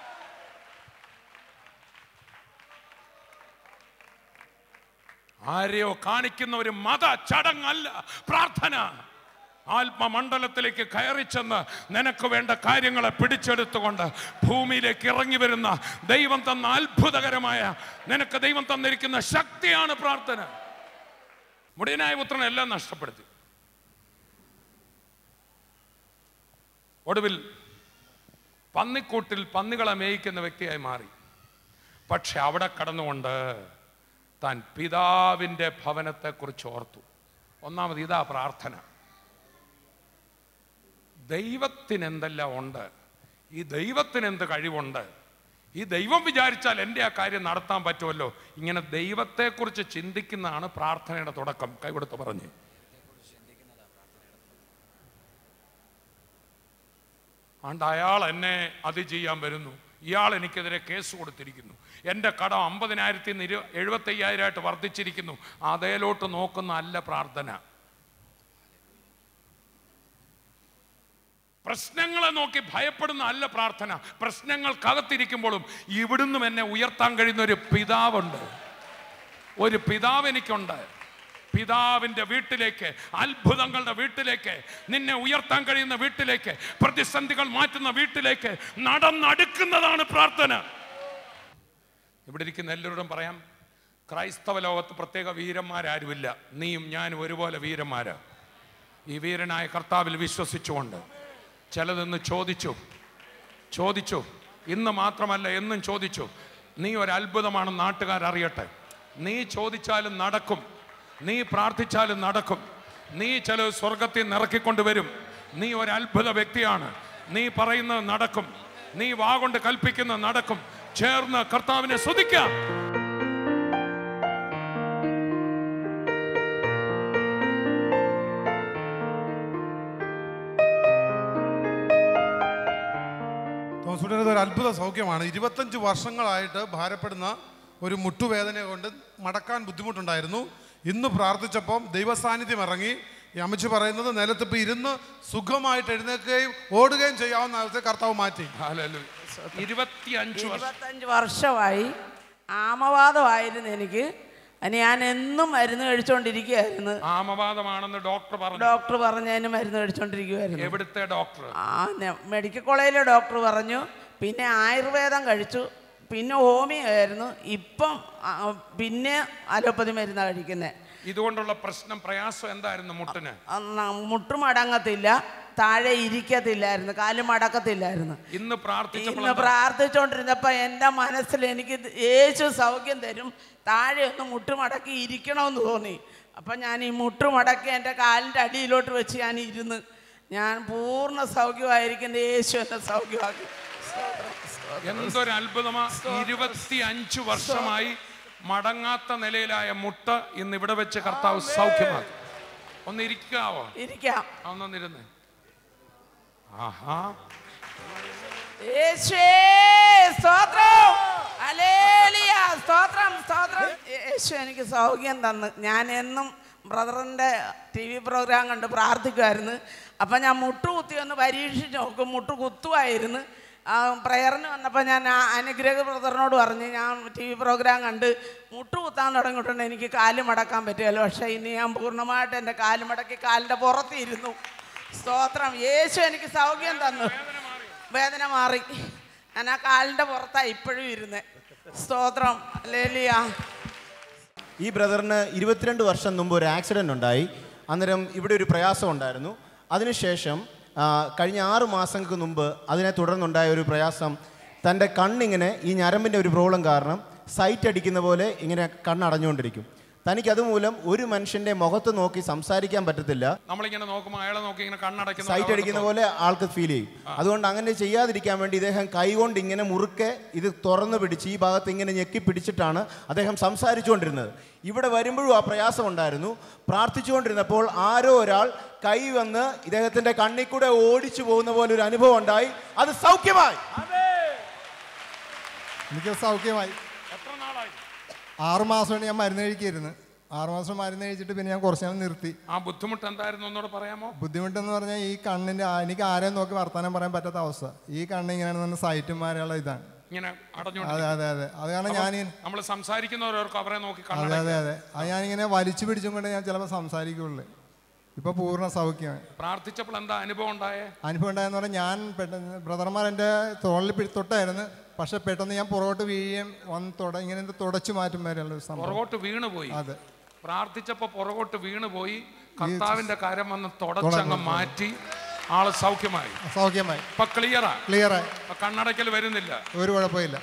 ആരെയോ കാണിക്കുന്ന ഒരു മത ചടങ്ങല്ല പ്രാർത്ഥന ആത്മമണ്ഡലത്തിലേക്ക് കയറി ചെന്ന് നിനക്ക് വേണ്ട കാര്യങ്ങളെ പിടിച്ചെടുത്തുകൊണ്ട് ഭൂമിയിലേക്ക് ഇറങ്ങി വരുന്ന ദൈവം തന്ന അത്ഭുതകരമായ നിനക്ക് ദൈവം തന്നിരിക്കുന്ന ശക്തിയാണ് പ്രാർത്ഥന മുടിയനായ പുത്രനെ എല്ലാം നഷ്ടപ്പെടുത്തി ഒടുവിൽ പന്നിക്കൂട്ടിൽ പന്നികളെ മേയിക്കുന്ന വ്യക്തിയായി മാറി പക്ഷെ അവിടെ കടന്നുകൊണ്ട് താൻ പിതാവിൻ്റെ ഭവനത്തെക്കുറിച്ച് ഓർത്തു ഒന്നാമത് ഇതാ പ്രാർത്ഥന ദൈവത്തിന് എന്തെല്ലാം ഉണ്ട് ഈ ദൈവത്തിന് എന്ത് കഴിവുണ്ട് ഈ ദൈവം വിചാരിച്ചാൽ എൻ്റെ ആ കാര്യം നടത്താൻ പറ്റുമല്ലോ ഇങ്ങനെ ദൈവത്തെക്കുറിച്ച് ചിന്തിക്കുന്നതാണ് പ്രാർത്ഥനയുടെ തുടക്കം കൈകൊടുത്ത് പറഞ്ഞ് ആണ്ട് അയാൾ എന്നെ അത് ചെയ്യാൻ വരുന്നു ഇയാൾ എനിക്കെതിരെ കേസ് കൊടുത്തിരിക്കുന്നു എൻ്റെ കടം അമ്പതിനായിരത്തി നിന്ന് ഇരു എഴുപത്തി അയ്യായിരമായിട്ട് വർദ്ധിച്ചിരിക്കുന്നു അതേലോട്ട് നോക്കുന്ന അല്ല പ്രാർത്ഥന പ്രശ്നങ്ങളെ നോക്കി ഭയപ്പെടുന്ന അല്ല പ്രാർത്ഥന പ്രശ്നങ്ങൾക്കകത്തിരിക്കുമ്പോഴും ഇവിടുന്നും എന്നെ ഉയർത്താൻ കഴിയുന്ന ഒരു പിതാവുണ്ട് ഒരു പിതാവ് എനിക്കുണ്ട് പിതാവിൻ്റെ വീട്ടിലേക്ക് അത്ഭുതങ്ങളുടെ വീട്ടിലേക്ക് നിന്നെ ഉയർത്താൻ കഴിയുന്ന വീട്ടിലേക്ക് പ്രതിസന്ധികൾ മാറ്റുന്ന വീട്ടിലേക്ക് നടന്നടുക്കുന്നതാണ് പ്രാർത്ഥന ഇവിടെ ഇരിക്കുന്ന എല്ലാവരോടും പറയാം ക്രൈസ്തവ ലോകത്ത് പ്രത്യേക വീരന്മാരാരുമില്ല നീയും ഞാനും ഒരുപോലെ വീരന്മാരാ ഈ വീരനായ കർത്താവിൽ വിശ്വസിച്ചുകൊണ്ട് ചിലതെന്ന് ചോദിച്ചു ചോദിച്ചു ഇന്ന് മാത്രമല്ല എന്നും ചോദിച്ചു നീ ഒരു അത്ഭുതമാണെന്ന് നാട്ടുകാർ അറിയട്ടെ നീ ചോദിച്ചാലും നടക്കും നീ പ്രാർത്ഥിച്ചാലും നടക്കും നീ ചില സ്വർഗത്തിൽ നിറക്കിക്കൊണ്ടുവരും നീ ഒരു അത്ഭുത വ്യക്തിയാണ് നീ പറയുന്നത് നടക്കും നീ വാ കൊണ്ട് കൽപ്പിക്കുന്നത് നടക്കും ചേർന്ന് കർത്താവിനെ സ്തുതിക്കാം തോമസുടേത് ഒരു അത്ഭുത സൗഖ്യമാണ് ഇരുപത്തഞ്ച് വർഷങ്ങളായിട്ട് ഭാരപ്പെടുന്ന ഒരു മുട്ടുവേദന കൊണ്ട് മടക്കാൻ ബുദ്ധിമുട്ടുണ്ടായിരുന്നു ഇന്ന് പ്രാർത്ഥിച്ചപ്പം ദൈവസാന്നിധ്യം ഇറങ്ങി ഈ അമ്മച്ചി പറയുന്നത് നിലത്തിപ്പോൾ ഇരുന്ന് സുഖമായിട്ട് എഴുന്നേൽക്കുകയും ഓടുകയും ചെയ്യാവുന്ന അവസ്ഥ കർത്താവ് മാറ്റി ഹല്ലേലൂയ. ഇരുപത്തിയഞ്ച് വർഷം ഇരുപത്തഞ്ച് വർഷമായി ആമവാദമായിരുന്നു എനിക്ക് അതിന് ഞാൻ എന്നും മരുന്ന് കഴിച്ചുകൊണ്ടിരിക്കുകയായിരുന്നു ആമവാദമാണെന്ന് ഡോക്ടർ പറഞ്ഞു ഡോക്ടർ പറഞ്ഞതിന് മരുന്ന് കഴിച്ചുകൊണ്ടിരിക്കുമായിരുന്നു എവിടുത്തെ ഡോക്ടർ ആ ന- മെഡിക്കൽ കോളേജിലെ ഡോക്ടർ പറഞ്ഞു പിന്നെ ആയുർവേദം കഴിച്ചു പിന്നെ ഹോമിയോ ആയിരുന്നു ഇപ്പം ആ, പിന്നെ അലോപ്പതി മരുന്നാണ് കഴിക്കുന്നത് ഇതുകൊണ്ടുള്ള പ്രശ്നം പ്രയാസം എന്തായിരുന്നു മുട്ടിന് മുട്ടു മടങ്ങത്തില്ല താഴെ ഇരിക്കത്തില്ലായിരുന്നു കാല് മടക്കത്തില്ലായിരുന്നു ഇന്ന് പ്രാർത്ഥിച്ചപ്പോൾ ഇന്ന് പ്രാർത്ഥിച്ചുകൊണ്ടിരുന്നപ്പോൾ എൻ്റെ മനസ്സിൽ എനിക്ക് ഇത് യേശു സൗഖ്യം തരും താഴെ ഒന്ന് മുട്ടുമടക്കി ഇരിക്കണമെന്ന് തോന്നി അപ്പം ഞാൻ ഈ മുട്ടുമടക്കി എൻ്റെ കാലിൻ്റെ അടിയിലോട്ട് വെച്ച് ഞാൻ ഇരുന്ന് ഞാൻ പൂർണ്ണ സൗഖ്യമായിരിക്കുന്ന യേശു എന്നെ സൗഖ്യമാക്കി എന്തൊരു അത്ഭുതമാ ഇരുപത്തി അഞ്ച് വർഷമായി മടങ്ങാത്ത നിലയിലായ മുട്ട ഇന്ന് ഇവിടെ വെച്ച് കർത്താവ് സൗഖ്യമാക്കി ഒന്ന് ഇരിക്കാവോ ഇരിക്കാം ആ, ഒന്നൊന്നിരുന്ന് ആഹാ യേശുവേ സ്തോത്രം ഹല്ലേലൂയ സ്തോത്രം സ്തോത്രം യേശു എനിക്ക് സൗഖ്യം തന്നു ഞാൻ എന്നും ബ്രദറിൻ്റെ ടി വി പ്രോഗ്രാം കണ്ട് പ്രാർത്ഥിക്കുമായിരുന്നു അപ്പം ഞാൻ മുട്ടു കുത്തി ഒന്ന് പരീക്ഷിച്ച് നോക്കും മുട്ടു കുത്തുമായിരുന്നു പ്രയറിന് വന്നപ്പോൾ ഞാൻ ആ അനുഗ്രഹ ബ്രദറിനോട് പറഞ്ഞു ഞാൻ ടി വി പ്രോഗ്രാം കണ്ട് മുട്ടു കുത്താൻ തുടങ്ങിയിട്ടുണ്ട് എനിക്ക് കാല് മടക്കാൻ പറ്റുമല്ലോ പക്ഷേ ഇനി ഞാൻ പൂർണ്ണമായിട്ട് എൻ്റെ കാല് മടക്കി കാലിൻ്റെ പുറത്തിരുന്നു സ്തോത്രം യേശു എനിക്ക് സൗഖ്യം തന്നു വേദന മാറി ഞാൻ ആ കാലിൻ്റെ പുറത്താണ് ഇപ്പോഴും ഇരുന്നത് സ്തോത്രം ലേലിയ ഈ ബ്രദറിന് ഇരുപത്തിരണ്ട് വർഷം മുമ്പ് ഒരു ആക്സിഡൻ്റ് ഉണ്ടായി അന്നേരം ഇവിടെ ഒരു പ്രയാസം ഉണ്ടായിരുന്നു അതിനുശേഷം ആ, കഴിഞ്ഞ ആറ് മാസങ്ങൾക്ക് മുമ്പ് അതിനെ തുടർന്നുണ്ടായ ഒരു പ്രയാസം തൻ്റെ കണ്ണിങ്ങനെ ഈ ഞരമ്പിൻ്റെ ഒരു പ്രോബ്ലം കാരണം സൈറ്റ് അടിക്കുന്ന പോലെ ഇങ്ങനെ കണ്ണടഞ്ഞുകൊണ്ടിരിക്കും തനിക്ക് അതുമൂലം ഒരു മനുഷ്യൻ്റെ മുഖത്ത് നോക്കി സംസാരിക്കാൻ പറ്റത്തില്ല നമ്മളിങ്ങനെ നോക്കുമ്പോൾ അയാളെ നോക്കി ഇങ്ങനെ കണ്ണടയ്ക്കുന്ന സൈറ്റ് അടിക്കുന്ന പോലെ ആൾക്ക് ഫീൽ ചെയ്യും അതുകൊണ്ട് അങ്ങനെ ചെയ്യാതിരിക്കാൻ വേണ്ടി ഇദ്ദേഹം കൈകൊണ്ട് ഇങ്ങനെ മുറുക്കെ ഇത് തുറന്നു പിടിച്ച് ഈ ഭാഗത്ത് ഇങ്ങനെ ഞെക്കി പിടിച്ചിട്ടാണ് അദ്ദേഹം സംസാരിച്ചുകൊണ്ടിരുന്നത് ഇവിടെ വരുമ്പോഴും ആ പ്രയാസം ഉണ്ടായിരുന്നു പ്രാർത്ഥിച്ചുകൊണ്ടിരുന്നപ്പോൾ ആരോ ഒരാൾ കൈ വന്ന് ഇദ്ദേഹത്തിന്റെ കണ്ണിൽ കൂടെ ഓടിച്ചു പോകുന്ന പോലെ ഒരു അനുഭവം ഉണ്ടായി അത് സൗഖ്യമായി എനിക്ക് സൗഖ്യമായി എത്ര നാളായി ആറ് മാസമാണ് ഞാൻ മരുന്ന് കഴിക്കായിരുന്നു ആറ് മാസം മരുന്ന് കഴിച്ചിട്ട് പിന്നെ ഞാൻ കുറച്ച് നാൾ നിർത്തി ആ ബുദ്ധിമുട്ട് എന്തായിരുന്നു ഒന്നുകൂടെ പറയാമോ ബുദ്ധിമുട്ടെന്ന് പറഞ്ഞാൽ ഈ കണ്ണിൻ്റെ ആ- എനിക്ക് ആരെയും നോക്കി വർത്താനം പറയാൻ പറ്റാത്ത അവസ്ഥ ഈ കണ്ണ് ഇങ്ങനെയാണെന്ന് സൈറ്റുമാരുള്ള ഇതാണ് ഇങ്ങനെ അതെ അടഞ്ഞോണ്ട് അതെ അതെ അത് കാരണം ഞാൻ നമ്മൾ സംസാരിക്കുന്നവർക്ക് അവരെ നോക്കി അതെ കണ്ണട അതെ അതെ അത് ഞാനിങ്ങനെ വലിച്ചു പിടിച്ചും കൊണ്ട് ഞാൻ ചിലപ്പോൾ സംസാരിക്കുള്ളൂ ഇപ്പൊ പൂർണ്ണ സൗഖ്യമായി പ്രാർത്ഥിച്ചപ്പോൾ എന്താ അനുഭവം ഉണ്ടായേ അനുഭവം ഉണ്ടായെന്ന് പറഞ്ഞാൽ ഞാൻ പെട്ടെന്ന് ബ്രദർമാർ എൻ്റെ തോളിൽ പിടി- തൊട്ടായിരുന്നു പക്ഷെ പെട്ടെന്ന് ഞാൻ പുറകോട്ട് വീഴുകയും വന്ന് തുട ഇങ്ങനെ ഇത് തുടച്ചു മാറ്റും വരെയുള്ള ഒരു സംഭവം പുറകോട്ട് വീണ് പോയി അതെ പ്രാർത്ഥിച്ചപ്പോ പുറകോട്ട് വീണ് പോയി കർത്താവിന്റെ കരം വന്ന് തുടച്ചങ്ങ് മാറ്റി ആള് സൗഖ്യമായി സൗഖ്യമായി ഇപ്പൊ ക്ലിയറാ ക്ലിയറായി ഇപ്പൊ കണ്ണടയ്ക്കൽ വരുന്നില്ല ഒരു കുഴപ്പമില്ല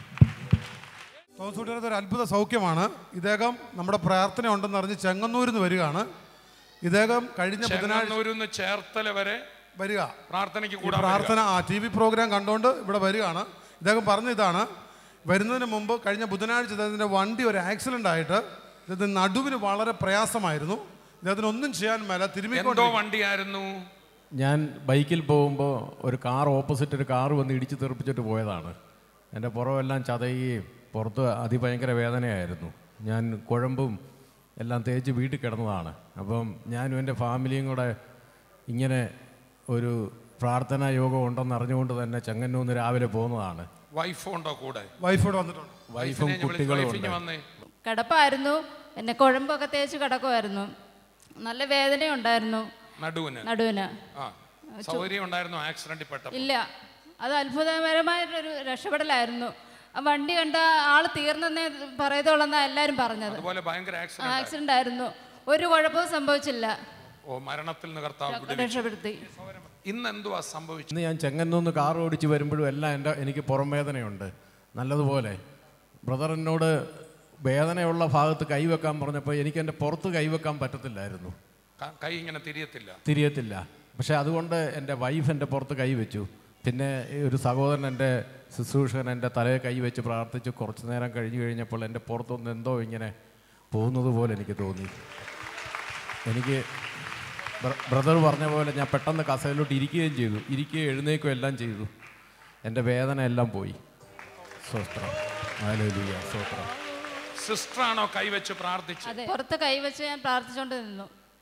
തോമസ് കുട്ടിയുടെ ഒരു അത്ഭുത സൗഖ്യമാണ് ഇദ്ദേഹം നമ്മുടെ പ്രാർത്ഥന ഉണ്ടെന്ന് അറിഞ്ഞ് ചെങ്ങന്നൂരിൽ നിന്ന് വരികയാണ് ഇദ്ദേഹം കഴിഞ്ഞ ബുധനാഴ്ച ചെങ്ങന്നൂരിന്ന് ചേർത്തല വരെ വരിക പ്രാർത്ഥനയ്ക്ക് ഈ കൂടാൻ പ്രാർത്ഥന ആ ടി വി പ്രോഗ്രാം കണ്ടുകൊണ്ട് ഇവിടെ വരികയാണ് ഇദ്ദേഹം പറഞ്ഞ ഇതാണ് വരുന്നതിന് മുമ്പ് കഴിഞ്ഞ ബുധനാഴ്ച ഇദ്ദേഹത്തിൻ്റെ വണ്ടി ഒരു ആക്സിഡൻ്റ് ആയിട്ട് ഇദ്ദേഹത്തിന് നടുവിന് വളരെ പ്രയാസമായിരുന്നു ഇദ്ദേഹത്തിന് ഒന്നും ചെയ്യാൻ മേല എന്തോ തിരുമിക്കൊണ്ട് വണ്ടിയായിരുന്നു ഞാൻ ബൈക്കിൽ പോകുമ്പോൾ ഒരു കാർ ഓപ്പോസിറ്റ് ഒരു കാർ വന്ന് ഇടിച്ച് തെറിപ്പിച്ചിട്ട് പോയതാണ് എൻ്റെ പുറമെല്ലാം ചതയുകയും പുറത്ത് അതിഭയങ്കര വേദനയായിരുന്നു ഞാൻ കുഴമ്പും എല്ലാം തേച്ച് വീട്ടിൽ കിടന്നതാണ് അപ്പം ഞാനും എൻ്റെ ഫാമിലിയും കൂടെ ഇങ്ങനെ ഒരു പ്രാർത്ഥനാ യോഗം ഉണ്ടെന്ന് അറിഞ്ഞുകൊണ്ട് തന്നെ ചെങ്ങന്നൂന്ന് രാവിലെ പോകുന്നതാണ് വൈഫും ഉണ്ടോ കൂടെ വൈഫോട് വന്നിട്ടുണ്ട് വൈഫും വൈഫിനെ ഞാൻ വിളിച്ച് കുട്ടികളും വൈഫിങ്ങ് ഉണ്ട് വന്നേ കിടപ്പായിരുന്നു എന്നെ കുഴമ്പൊക്കെ തേച്ച് കിടക്കുമായിരുന്നു നല്ല വേദനയുണ്ടായിരുന്നു നടുവിന് നടുവിന് ആ സൗകര്യം ഉണ്ടായിരുന്നു ആക്സിഡന്റിൽ പെട്ടപ്പോൾ ഇല്ല അത് അത്ഭുതകരമായിട്ടൊരു രക്ഷപ്പെടലായിരുന്നു ആ വണ്ടി കണ്ട ആള് തീർന്നെന്നേ പറയത്തുള്ളെന്നാ എല്ലാവരും പറഞ്ഞത് അതുപോലെ ഭയങ്കര ആക്സിഡന്റ് ആക്സിഡന്റ് ആയിരുന്നു ഒരു കുഴപ്പവും സംഭവിച്ചില്ല ഓ മരണത്തിൽ നിന്ന് കർത്താവ് വിടുവിച്ചു. രക്ഷപ്പെടുത്തി ഇന്ന് എന്തുവാ സംഭവിച്ചത് ഇന്ന് ഞാൻ ചെങ്ങന്നൂന്ന് കാർ ഓടിച്ച് വരുമ്പോഴും എല്ലാം എൻ്റെ എനിക്ക് പുറം വേദനയുണ്ട് നല്ലതുപോലെ ബ്രദർ എന്നോട് വേദനയുള്ള ഭാഗത്ത് കൈവെക്കാൻ പറഞ്ഞപ്പോൾ എനിക്ക് എൻ്റെ പുറത്ത് കൈവെക്കാൻ പറ്റത്തില്ലായിരുന്നു ക- കൈ ഇങ്ങനെ തിരിയത്തില്ല തിരിയത്തില്ല പക്ഷേ അതുകൊണ്ട് എൻ്റെ വൈഫ് എൻ്റെ പുറത്ത് കൈവച്ചു പിന്നെ ഈ ഒരു സഹോദരൻ എൻ്റെ ശുശ്രൂഷകൻ എൻ്റെ തലയെ കൈവച്ച് പ്രാർത്ഥിച്ച് കുറച്ച് നേരം കഴിഞ്ഞ് കഴിഞ്ഞപ്പോൾ എൻ്റെ പുറത്തൊന്ന് എന്തോ ഇങ്ങനെ പോകുന്നത് പോലെ എനിക്ക് തോന്നി എനിക്ക് ബ്ര- ബ്രദർ പറഞ്ഞ പോലെ ഞാൻ പെട്ടെന്ന് കസയിലോട്ട് ഇരിക്കുകയും ചെയ്തു ഇരിക്കുകയും എഴുന്നേക്കുകയും എല്ലാം ചെയ്തു എൻ്റെ വേദന എല്ലാം പോയി സ്വസ്ത്രം ഹല്ലേലൂയ സ്വസ്ത്രം സിസ്റ്ററാണോ കൈവച്ച് പ്രാർത്ഥിച്ചത് അതെ പുറത്ത് കൈവച്ച് ഞാൻ പ്രാർത്ഥിച്ചുകൊണ്ട് നിന്നു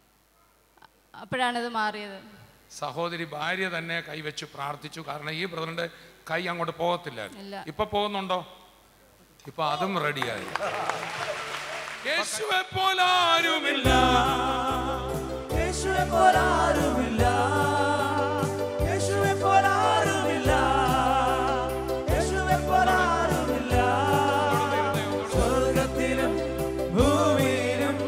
അപ്പോഴാണിത് മാറിയത് സഹോദരി ഭാര്യ തന്നെ കൈവച്ച് പ്രാർത്ഥിച്ചു കാരണം ഈ ബ്രദറിന്റെ കൈ അങ്ങോട്ട് ഇല്ല. പോകത്തില്ലായിരുന്നു ഇപ്പൊ പോകുന്നുണ്ടോ ഇപ്പൊ അതും റെഡിയായി യേശുവെ പോലാരുമില്ല യേശുവെ പോലാരുമില്ല യേശുവെ പോലാരുമില്ല യേശുവെ പോലാരുമില്ല സ്വർഗത്തിലും ഭൂമിയിലും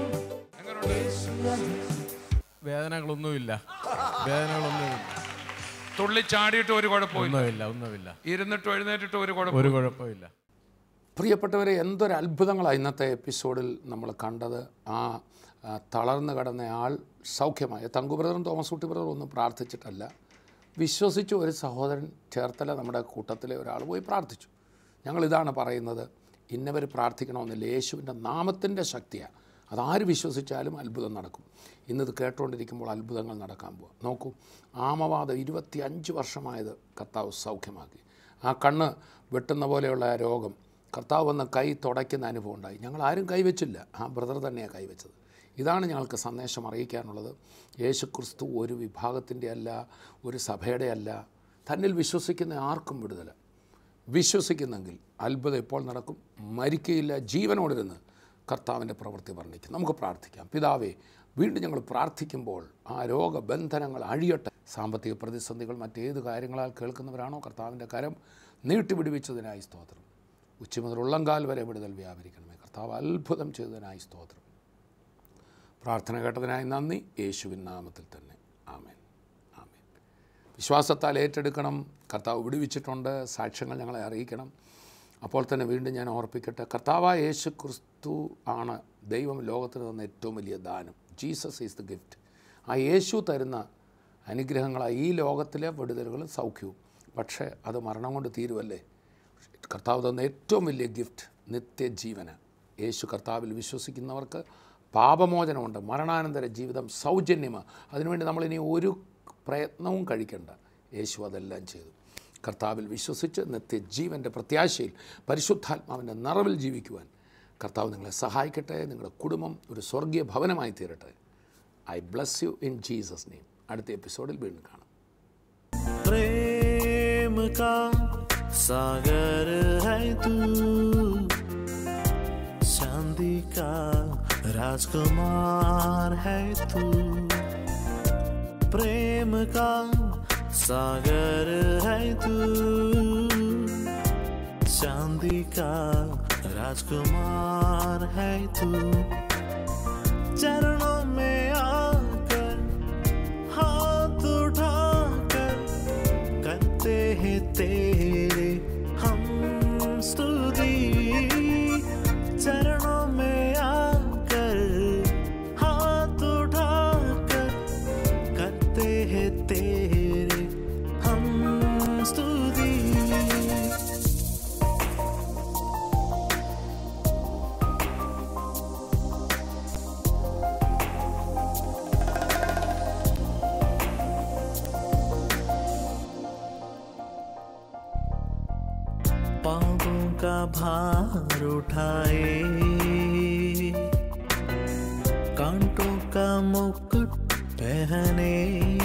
വേദനകളൊന്നുമില്ല വേദനകളൊന്നുമില്ല തുള്ളി ചാടിയിട്ട് ഒരു കുഴപ്പമില്ല ഒന്നുമില്ല ഒന്നുമില്ല ഇരുന്നിട്ടും എഴുന്നേറ്റിട്ടും ഒരു കുഴപ്പം ഒരു കുഴപ്പമില്ല പ്രിയപ്പെട്ടവരെ എന്തൊരു അത്ഭുതങ്ങളാണ് ഇന്നത്തെ എപ്പിസോഡിൽ നമ്മൾ കണ്ടത് ആ ആ, തളർന്നു കിടന്ന ആൾ സൗഖ്യമായ തങ്കു ബ്രദറും തോമസ് കുട്ടി ബ്രദറും ഒന്നും പ്രാർത്ഥിച്ചിട്ടല്ല വിശ്വസിച്ച് ഒരു സഹോദരൻ ചേർത്തല നമ്മുടെ കൂട്ടത്തിലെ ഒരാൾ പോയി പ്രാർത്ഥിച്ചു ഞങ്ങളിതാണ് പറയുന്നത് ഇന്നവർ പ്രാർത്ഥിക്കണമെന്നില്ല യേശുവിൻ്റെ നാമത്തിൻ്റെ ശക്തിയാണ് അതാര് വിശ്വസിച്ചാലും അത്ഭുതം നടക്കും ഇന്നത് കേട്ടുകൊണ്ടിരിക്കുമ്പോൾ അത്ഭുതങ്ങൾ നടക്കാൻ പോകും നോക്കൂ ആമവാദം ഇരുപത്തി അഞ്ച് വർഷമായത് കർത്താവ് സൗഖ്യമാക്കി ആ കണ്ണ് വെട്ടുന്ന പോലെയുള്ള ആ രോഗം കർത്താവ് വന്ന് കൈ തുടയ്ക്കുന്ന അനുഭവം ഉണ്ടായി ഞങ്ങൾ ആരും കൈവച്ചില്ല ആ ബ്രദർ തന്നെയാണ് കൈവച്ചത് ഇതാണ് ഞങ്ങൾക്ക് സന്ദേശം അറിയിക്കാനുള്ളത് യേശു ക്രിസ്തു ഒരു വിഭാഗത്തിൻ്റെ അല്ല ഒരു സഭയുടെ അല്ല തന്നിൽ വിശ്വസിക്കുന്ന ആർക്കും വിടുതല വിശ്വസിക്കുന്നെങ്കിൽ അത്ഭുതം ഇപ്പോൾ നടക്കും മരിക്കയില്ല ജീവനോടിരുന്ന് കർത്താവിൻ്റെ പ്രവൃത്തി വർണ്ണിക്കും നമുക്ക് പ്രാർത്ഥിക്കാം പിതാവേ വീണ്ടും ഞങ്ങൾ പ്രാർത്ഥിക്കുമ്പോൾ ആ രോഗബന്ധനങ്ങൾ അഴിയട്ടെ സാമ്പത്തിക പ്രതിസന്ധികൾ മറ്റേത് കാര്യങ്ങളാൽ കേൾക്കുന്നവരാണോ കർത്താവിൻ്റെ കരം നീട്ടിപിടിവിച്ചതിനായി സ്തോത്രം ഉച്ച മുതൽ ഉള്ളങ്കാൽ വരെ വിടുതൽ വ്യാപരിക്കണമേ കർത്താവ് അത്ഭുതം ചെയ്തതിനായി സ്തോത്രം പ്രാർത്ഥന കേട്ടതിനായി നന്ദി യേശുവിൻ നാമത്തിൽ തന്നെ ആമേൻ ആമേൻ വിശ്വാസത്താൽ ഏറ്റെടുക്കണം കർത്താവ് വിടുവിച്ചിട്ടുണ്ട് സാക്ഷ്യങ്ങൾ ഞങ്ങളെ അറിയിക്കണം അപ്പോൾ തന്നെ വീണ്ടും ഞാൻ ഓർപ്പിക്കട്ടെ കർത്താവായ യേശു ക്രിസ്തു ആണ് ദൈവം ലോകത്തിന് തന്ന ഏറ്റവും വലിയ ദാനം ജീസസ് ഈസ് ദ ഗിഫ്റ്റ് ആ യേശു തരുന്ന അനുഗ്രഹങ്ങളായി ഈ ലോകത്തിലെ വിടുതലുകളും സൗഖ്യവും പക്ഷേ അത് മരണം കൊണ്ട് തീരുവല്ലേ കർത്താവ് തന്ന ഏറ്റവും വലിയ ഗിഫ്റ്റ് നിത്യജീവന് യേശു കർത്താവിൽ വിശ്വസിക്കുന്നവർക്ക് പാപമോചനമുണ്ട് മരണാനന്തര ജീവിതം സൗജന്യമാണ് അതിനുവേണ്ടി നമ്മളിനി ഒരു പ്രയത്നവും കഴിക്കേണ്ട യേശു അതെല്ലാം ചെയ്തു കർത്താവിൽ വിശ്വസിച്ച് നിത്യജീവൻ്റെ പ്രത്യാശയിൽ പരിശുദ്ധാത്മാവിൻ്റെ നിറവിൽ ജീവിക്കുവാൻ കർത്താവ് നിങ്ങളെ സഹായിക്കട്ടെ നിങ്ങളുടെ കുടുംബം ഒരു സ്വർഗീയ ഭവനമായി തീരട്ടെ I bless you in Jesus name അടുത്ത എപ്പിസോഡിൽ വീണ്ടും കാണാം प्रेम का सागर है तू चांदी का राजकुमार है तू प्रेम का सागर है तू चांदी का राजकुमार है तू चरणों में आकर हाथ उठाकर करते हैं तेरे हम स्तुति चरणों में आकर हाथ उठाकर करते हैं तेरे हम स्तुति पापों का भार उठाए कांटों का मुकुट पहने